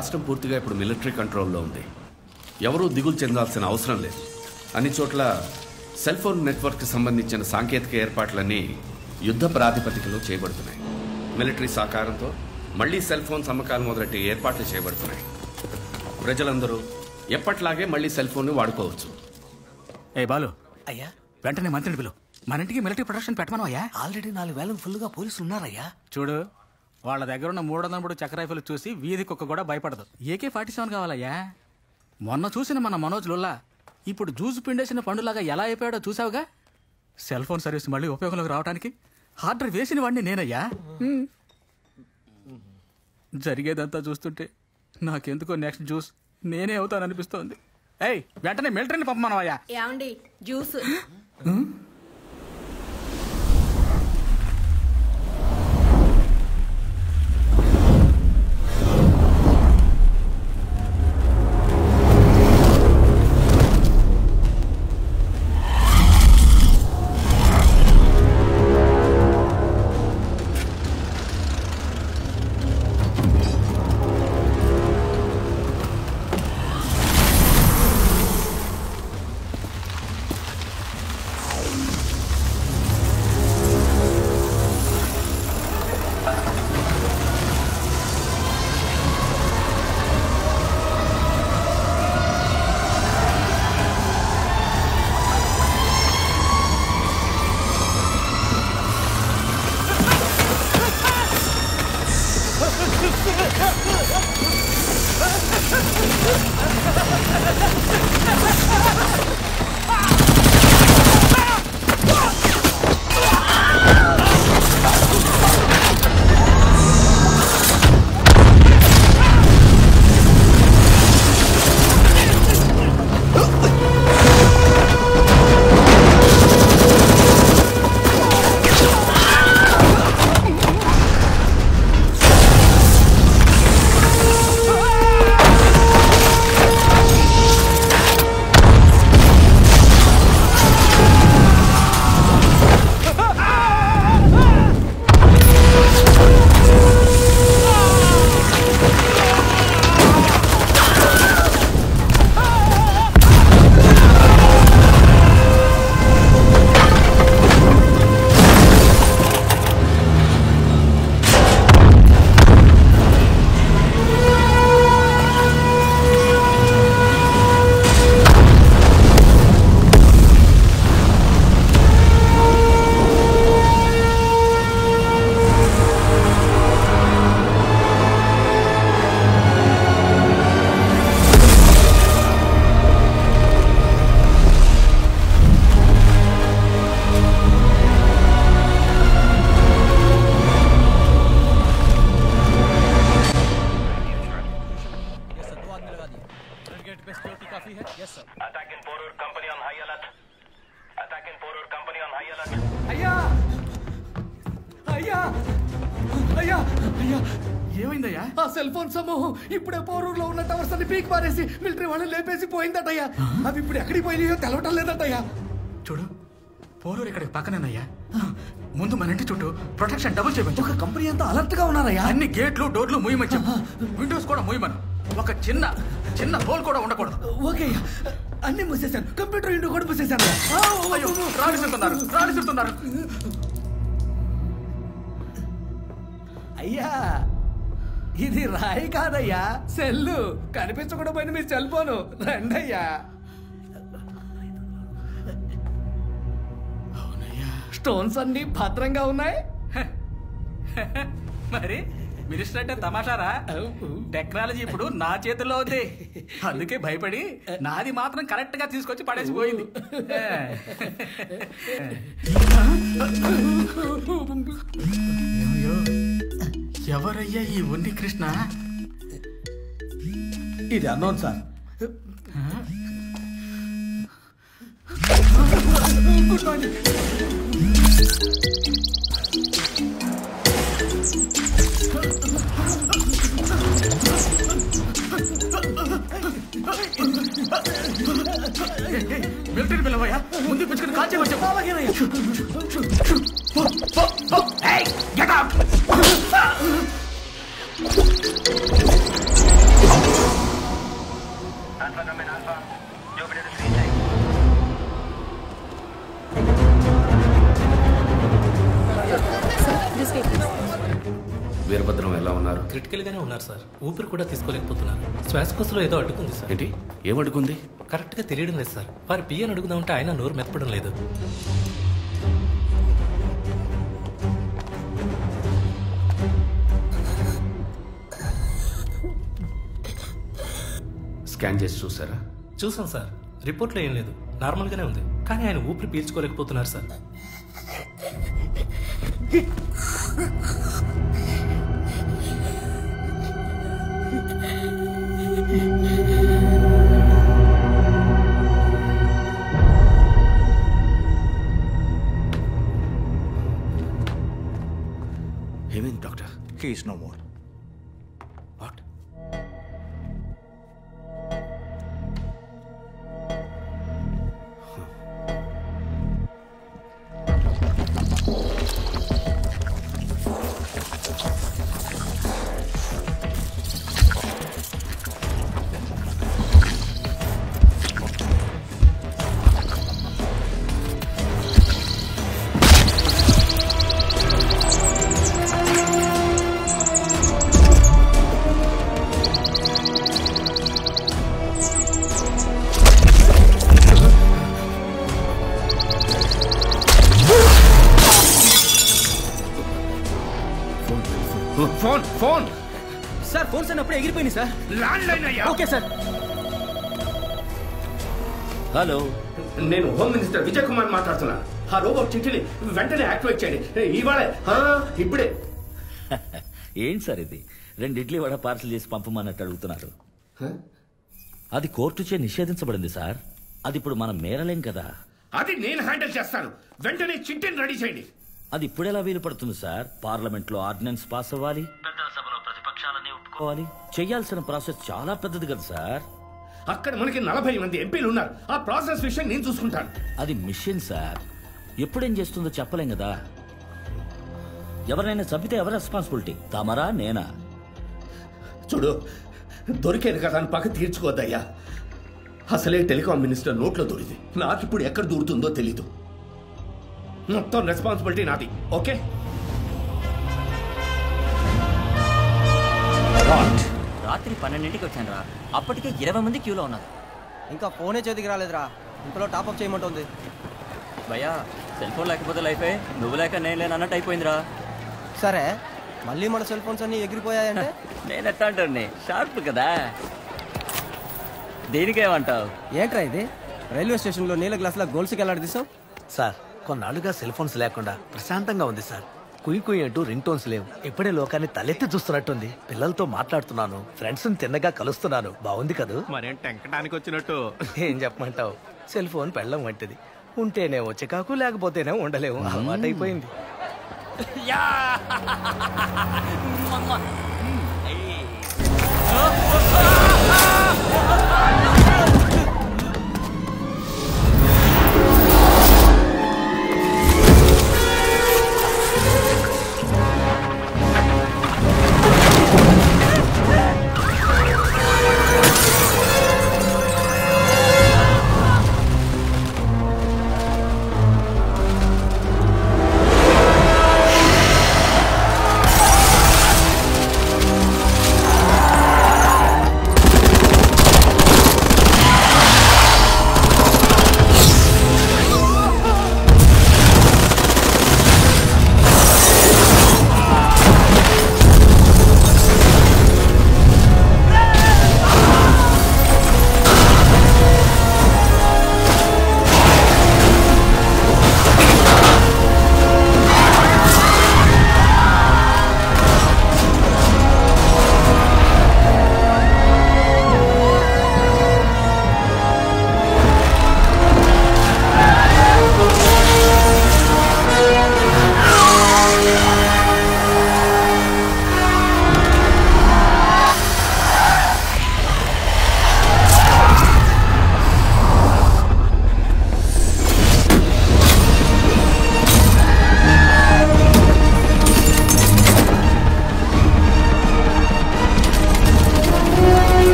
రాష్ట్రం పూర్తిగా ఇప్పుడు మిలిటరీ కంట్రోల్లో ఉంది ఎవరూ దిగులు చెందాల్సిన అవసరం లేదు అన్ని చోట్ల సెల్ ఫోన్ నెట్వర్క్కి సంబంధించిన సాంకేతిక ఏర్పాట్లన్నీ యుద్ధ ప్రాతిపదికలో చేయబడుతున్నాయి మిలిటరీ సహకారంతో మళ్లీ సెల్ ఫోన్స్ అమ్మకాలు మొదలెట్టి ఏర్పాట్లు చేయబడుతున్నాయి ప్రజలందరూ ఎప్పట్లాగే మళ్ళీ సెల్ ఫోన్ వాడుకోవచ్చు ఏ బాలు అయ్యా వెంటనే మంత్రిని పిలు మన ఇంటికి మిలిటరీ ప్రొడక్షన్ పెట్టమను అయ్యా ఆల్రెడీ నాలుగు వేల ఫుల్గా పోలీసులు ఉన్నారయ్యా చూడు వాళ్ళ దగ్గర ఉన్న మూడు వందల మూడు చక్ర రైఫిల్ చూసి వీధి కుక్క కూడా భయపడదు ఏకే ఫార్టీ సెవెన్ కావాలయ్యా మొన్న చూసిన మన మనోజ్ లుల్లా ఇప్పుడు జ్యూస్ పిండేసిన పండులాగా ఎలా అయిపోయాడో చూసావుగా సెల్ ఫోన్ సర్వీస్ మళ్ళీ ఉపయోగంలోకి రావడానికి ఆర్డర్ వేసిన వాడిని నేనయ్యా హ్మ్. జరిగేదంతా చూస్తుంటే నాకెందుకో నెక్స్ట్ జ్యూస్ నేనే అవుతాననిపిస్తోంది ఏయ్ వెంటనే మిలిటరీని పంపమనవయ్యా ఏమండి juice Attack in Porur, company on high alert. Attack in Porur, company on high alert. అయ్యా అయ్యా అయ్యా అయ్యా ఏమైందయ్యా ఆ సెల్ ఫోన్ సమూహం ఇప్పుడే పోరూరులో ఉన్న టవర్స్ అన్ని పీక్ పారేసి మిలిటరీ వాళ్ళు లేపేసి పోయిందటయ్యా అవి ఇప్పుడు ఎక్కడికి పోయినాయో తెలవటం లేదటయ్యా చూడు పోలూరు ఇక్కడికి పక్కనేనయ్యా ముందు మన ఇంటి చుట్టూ ప్రొటెక్షన్ డబుల్ చేయమని ఒక కంపెనీ అంతా అలర్ట్ గా ఉన్నారయ్యా అన్ని గేట్లు డోర్లు మూయమని చెప్పు విండోస్ కూడా మూయమను ఒక చిన్న చిన్న హోల్ కూడా ఉండకూడదు ఓకే అయ్యా అన్ని మూసేశాను కంప్యూటర్ ఇంటూ కూడా మూసేశాను అయ్యో రాణిస్తున్నారు రాణిస్తున్నారు అయ్యా ఇది రాయి కాదయ్యా సెల్లు కనిపించకుండా పోయిన మీ సెల్ ఫోను రండయ్యా స్టోన్స్ అన్ని భద్రంగా ఉన్నాయి మరి మినిస్టర్ అంటే తమాషారా టెక్నాలజీ ఇప్పుడు నా చేతిలో ఉంది అందుకే భయపడి నాది మాత్రం కరెక్ట్ గా తీసుకొచ్చి పడేసిపోయింది ఏమయ్యో, ఎవరయ్యా ఈ ఉన్ని కృష్ణ ఇది unknown sir good morning military పిల్లవయ్యా ముందు పిచ్చుకుని కాల్ చేయవచ్చు అలాగేనయ్యా get out Alpha Grumman Alpha. Jupiter is green light. This way please Veerabhadram ఎలా ఉన్నారు క్రిటికల్ గానే ఉన్నారు సార్ ఊపిరి కూడా తీసుకోలేకపోతున్నారు శ్వాసకోశలో ఏదో అడ్డుకుంది సార్ ఏంటి ఏమడుకుంది కరెక్ట్ గా తెలియడం లేదు సార్ వారి పియ్యని అడుగుదామంటే ఆయన నోరు మెత్తపడం లేదు స్కాన్ చేసి చూసారా చూసాం సార్ రిపోర్ట్లో ఏం లేదు నార్మల్ గానే ఉంది కానీ ఆయన ఊపిరి పీల్చుకోలేకపోతున్నారు సార్ ఏమైంది doctor He is no more. What phone phone sir phones అన్నప్పుడు ఎగిరిపోయింది సార్ ల్యాండ్ లైన్ అయ్యా ఓకే సార్ హలో నేను హోమ్ మినిస్టర్ విజయ్ కుమార్ మాట్లాడుతున్నాను ఆ రోబోట్ చిట్టిని వెంటనే యాక్టివేట్ చేయండి ఇవాళే ఆ, ఇప్పుడే ఏంటి సార్ ఇది రెండు ఇడ్లీ వడ పార్సల్ చేసి పంపమన్నట్టు అడుగుతున్నారు అది కోర్టు చే నిషేధించబడింది సార్ అది ఇప్పుడు మనం మేరలేం కదా అది నేను హ్యాండిల్ చేస్తాను వెంటనే చిట్టిని రెడీ చేయండి అది ఇప్పుడెలా వీలు పడుతుంది సార్ పార్లమెంట్ లో ఆర్డినెన్స్ పాస్ అవ్వాలి పెద్దల సభలో ప్రతిపక్షాలని ఒప్పుకోవాలి చేయాల్సిన ప్రాసెస్ చాలా పెద్దది కదా సార్ అక్కడ మనకి నలభై మంది ఎంపీలు ఉన్నారు ఆ ప్రాసెస్ విషయం నేను చూసుకుంటాను అది మిషన్ సార్ ఎప్పుడేం చేస్తుందో చెప్పలేం కదా ఎవరైనా చంపితే ఎవరి రెస్పాన్సిబిలిటీ తమరా నేనా చూడు దొరికేది కదా అని పక్క తీర్చుకోవద్దయ్యా అసలే టెలికాం మినిస్టర్ నోట్లో దొరికింది నాకు ఇప్పుడు ఎక్కడ దూరుతుందో తెలీదు మొత్తం రెస్పాన్సిబిలిటీ నాది ఓకే రాత్రి పన్నెండింటికి వచ్చాను రా అప్పటికే ఇరవై మంది క్యూలో ఉన్నారు ఇంకా ఫోనే చేతికి రాలేదురా ఇంతలో టాప్అప్ చేయమంటుంది భయ్యా సెల్ ఫోన్ లేకపోతే లైఫే నువ్వు లేక నేను లేను అన్నట్టు అయిపోయిందిరా సరే మళ్ళీ మన సెల్ ఫోన్స్ అన్ని ఎగిరిపోయాయంటే నేను ఎట్లా అంటాను షార్ప్ కదా దేనికేమంటావు ఏంట్రా ఇది రైల్వే స్టేషన్లో నీళ్ళ గ్లాసుల గోల్స్కి వెళ్ళాడు సార్ కొన్నాళ్ళుగా సెల్ ఫోన్స్ లేకుండా ప్రశాంతంగా ఉంది సార్ కుయ్ కుయ్ అంటూ రింగ్ టోన్స్ లేవు ఇప్పుడే లోకాన్ని తలెత్తి చూస్తున్నట్టుంది పిల్లలతో మాట్లాడుతున్నాను ఫ్రెండ్స్ తిన్నగా కలుస్తున్నాను బాగుంది కదూ మరేం టెంకడానికి వచ్చినట్టు ఏం చెప్పమంటావు సెల్ ఫోన్ పెళ్ళం వంటిది ఉంటేనేమో చికాకు లేకపోతేనే ఉండలేము అలవాటైపోయింది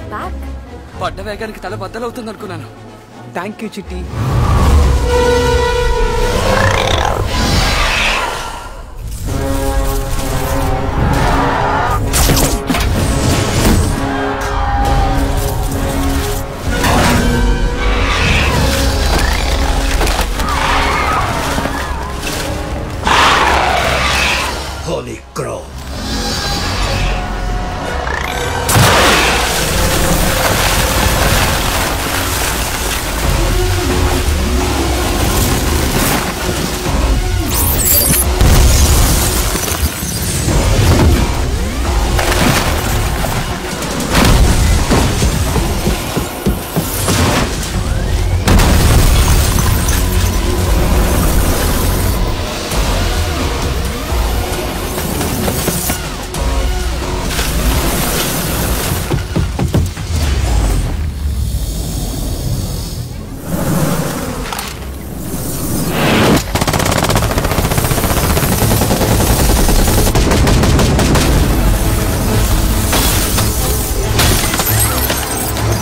బ్యాక్ పడ్డ వేగానికి తల బద్దలవుతుంది అనుకున్నాను thank you Chitti Holy Crow.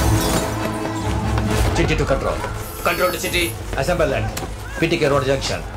City to control. Control to city. Assemble at PTK Road Junction.